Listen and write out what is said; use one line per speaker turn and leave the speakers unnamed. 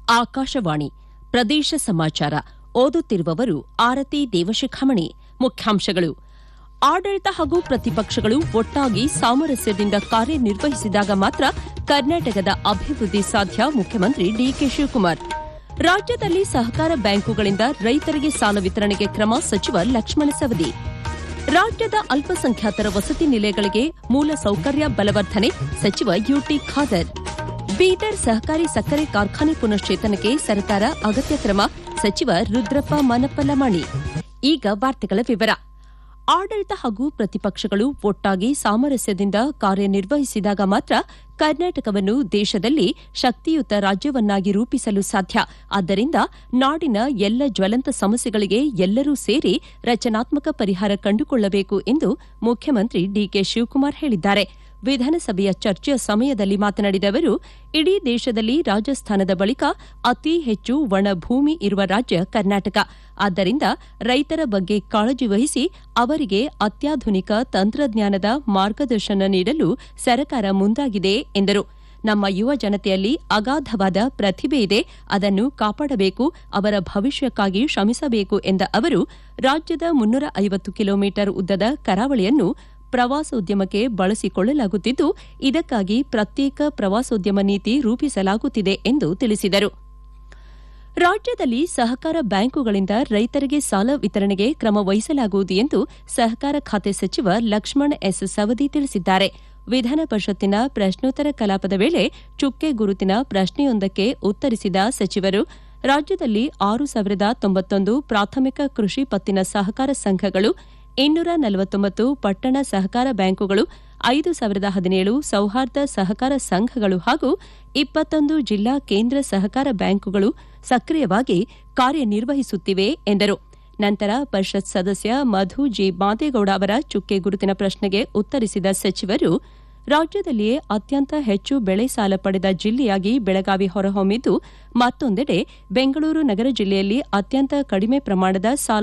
ಆಕಾಶವಾಣಿ ಪ್ರದೇಶ ಸಮಾಚಾರ ಓದುತ್ತಿರುವವರು ಆರತಿ ದೇವಶಿಖಾಮಣಿ ಮುಖ್ಯಾಂಶಗಳು ಆಡಳಿತ ಹಾಗೂ ಪ್ರತಿಪಕ್ಷಗಳು ಒಟ್ಟಾಗಿ ಸಾಮರಸ್ಯದಿಂದ ಕಾರ್ಯನಿರ್ವಹಿಸಿದಾಗ ಮಾತ್ರ ಕರ್ನಾಟಕದ ಅಭಿವೃದ್ಧಿ ಸಾಧ್ಯ ಮುಖ್ಯಮಂತ್ರಿ ಡಿಕೆ ಶಿವಕುಮಾರ್ ರಾಜ್ಯದಲ್ಲಿ ಸಹಕಾರ ಬ್ಯಾಂಕುಗಳಿಂದ ರೈತರಿಗೆ ಸಾಲ ವಿತರಣೆಗೆ ಕ್ರಮ ಸಚಿವ ಲಕ್ಷ್ಮಣ ಸವದಿ ರಾಜ್ಯದ ಅಲ್ಪಸಂಖ್ಯಾತರ ವಸತಿ ನಿಲಯಗಳಿಗೆ ಮೂಲ ಸೌಕರ್ಯ ಬಲವರ್ಧನೆ ಸಚಿವ ಯುಟಿ ಖಾದರ್ ಬೀದರ್ ಸಹಕಾರಿ ಸಕ್ಕರೆ ಕಾರ್ಖಾನೆ ಪುನಶ್ಚೇತನಕ್ಕೆ ಸರ್ಕಾರ ಅಗತ್ಯ ಕ್ರಮ ಸಚಿವ ರುದ್ರಪ್ಪ ಮನಪ್ಪಲಮಾಣಿ ಈಗ ವಾರ್ತೆಗಳ ವಿವರ ಆಡಳಿತ ಹಾಗೂ ಪ್ರತಿಪಕ್ಷಗಳು ಒಟ್ಟಾಗಿ ಸಾಮರಸ್ಯದಿಂದ ಕಾರ್ಯನಿರ್ವಹಿಸಿದಾಗ ಮಾತ್ರ ಕರ್ನಾಟಕವನ್ನು ದೇಶದಲ್ಲಿ ಶಕ್ತಿಯುತ ರಾಜ್ಯವನ್ನಾಗಿ ರೂಪಿಸಲು ಸಾಧ್ಯ ಆದ್ದರಿಂದ ನಾಡಿನ ಎಲ್ಲ ಜ್ವಲಂತ ಸಮಸ್ಯೆಗಳಿಗೆ ಎಲ್ಲರೂ ಸೇರಿ ರಚನಾತ್ಮಕ ಪರಿಹಾರ ಕಂಡುಕೊಳ್ಳಬೇಕು ಎಂದು ಮುಖ್ಯಮಂತ್ರಿ ಡಿಕೆ ಶಿವಕುಮಾರ್ ಹೇಳಿದ್ದಾರೆ ವಿಧಾನಸಭೆಯ ಚರ್ಚೆಯ ಸಮಯದಲ್ಲಿ ಮಾತನಾಡಿದ ಅವರು ಇಡೀ ದೇಶದಲ್ಲಿ ರಾಜಸ್ಥಾನದ ಬಳಿಕ ಅತಿ ಹೆಚ್ಚು ಒಣ ಭೂಮಿ ಇರುವ ರಾಜ್ಯ ಕರ್ನಾಟಕ ಆದ್ದರಿಂದ ರೈತರ ಬಗ್ಗೆ ಕಾಳಜಿ ವಹಿಸಿ ಅವರಿಗೆ ಅತ್ಯಾಧುನಿಕ ತಂತ್ರಜ್ಞಾನದ ಮಾರ್ಗದರ್ಶನ ನೀಡಲು ಸರ್ಕಾರ ಮುಂದಾಗಿದೆ ಎಂದರು ನಮ್ಮ ಯುವ ಜನತೆಯಲ್ಲಿ ಅಗಾಧವಾದ ಪ್ರತಿಭೆ ಇದೆ ಅದನ್ನು ಕಾಪಾಡಬೇಕು ಅವರ ಭವಿಷ್ಯಕ್ಕಾಗಿ ಶ್ರಮಿಸಬೇಕು ಎಂದ ಅವರು ರಾಜ್ಯದ ಮುನ್ನೂರ ಐವತ್ತು ಕಿಲೋಮೀಟರ್ ಉದ್ದದ ಕರಾವಳಿಯನ್ನು ಪ್ರವಾಸೋದ್ಯಮಕ್ಕೆ ಬಳಸಿಕೊಳ್ಳಲಾಗುತ್ತಿದ್ದು ಇದಕ್ಕಾಗಿ ಪ್ರತ್ಯೇಕ ಪ್ರವಾಸೋದ್ಯಮ ನೀತಿ ರೂಪಿಸಲಾಗುತ್ತಿದೆ ಎಂದು ತಿಳಿಸಿದರು ರಾಜ್ಯದಲ್ಲಿ ಸಹಕಾರ ಬ್ಯಾಂಕುಗಳಿಂದ ರೈತರಿಗೆ ಸಾಲ ವಿತರಣೆಗೆ ಕ್ರಮ ವಹಿಸಲಾಗುವುದು ಎಂದು ಸಹಕಾರ ಖಾತೆ ಸಚಿವ ಲಕ್ಷ್ಮಣ ಎಸ್ ಸವದಿ ತಿಳಿಸಿದ್ದಾರೆ ವಿಧಾನ ಪರಿಷತ್ತಿನ ಪ್ರಶ್ನೋತ್ತರ ಕಲಾಪದ ವೇಳೆ ಚುಕ್ಕೆ ಗುರುತಿನ ಪ್ರಶ್ನೆಯೊಂದಕ್ಕೆ ಉತ್ತರಿಸಿದ ಸಚಿವರು ರಾಜ್ಯದಲ್ಲಿ ಆರು ಸಾವಿರದ ತೊಂಬತ್ತೊಂದು ಪ್ರಾಥಮಿಕ ಕೃಷಿ ಪತ್ತಿನ ಸಹಕಾರ ಸಂಘಗಳು ಇನ್ನೂರ ನಲವತ್ತೊಂಬತ್ತು ಪಟ್ಟಣ ಸಹಕಾರ ಬ್ಯಾಂಕುಗಳು ಐದು ಸಾವಿರದ ಹದಿನೇಳು ಸೌಹಾರ್ದ ಸಹಕಾರ ಸಂಘಗಳು ಹಾಗೂ ಇಪ್ಪತ್ತೊಂದು ಜಿಲ್ಲಾ ಕೇಂದ್ರ ಸಹಕಾರ ಬ್ಯಾಂಕುಗಳು ಸಕ್ರಿಯವಾಗಿ ಕಾರ್ಯನಿರ್ವಹಿಸುತ್ತಿವೆ ಎಂದರು ನಂತರ ಪರಿಷತ್ ಸದಸ್ಯ ಮಧು ಜಿ ಮಾದೇಗೌಡ ಅವರ ಚುಕ್ಕೆ ಗುರುತಿನ ಪ್ರಶ್ನೆಗೆ ಉತ್ತರಿಸಿದ ಸಚಿವರು ರಾಜ್ಯದಲ್ಲಿಯೇ ಅತ್ಯಂತ ಹೆಚ್ಚು ಬೆಳೆ ಸಾಲ ಪಡೆದ ಜಿಲ್ಲೆಯಾಗಿ ಬೆಳಗಾವಿ ಹೊರಹೊಮ್ಮಿದ್ದು ಮತ್ತೊಂದೆಡೆ ಬೆಂಗಳೂರು ನಗರ ಜಿಲ್ಲೆಯಲ್ಲಿ ಅತ್ಯಂತ ಕಡಿಮೆ ಪ್ರಮಾಣದ ಸಾಲ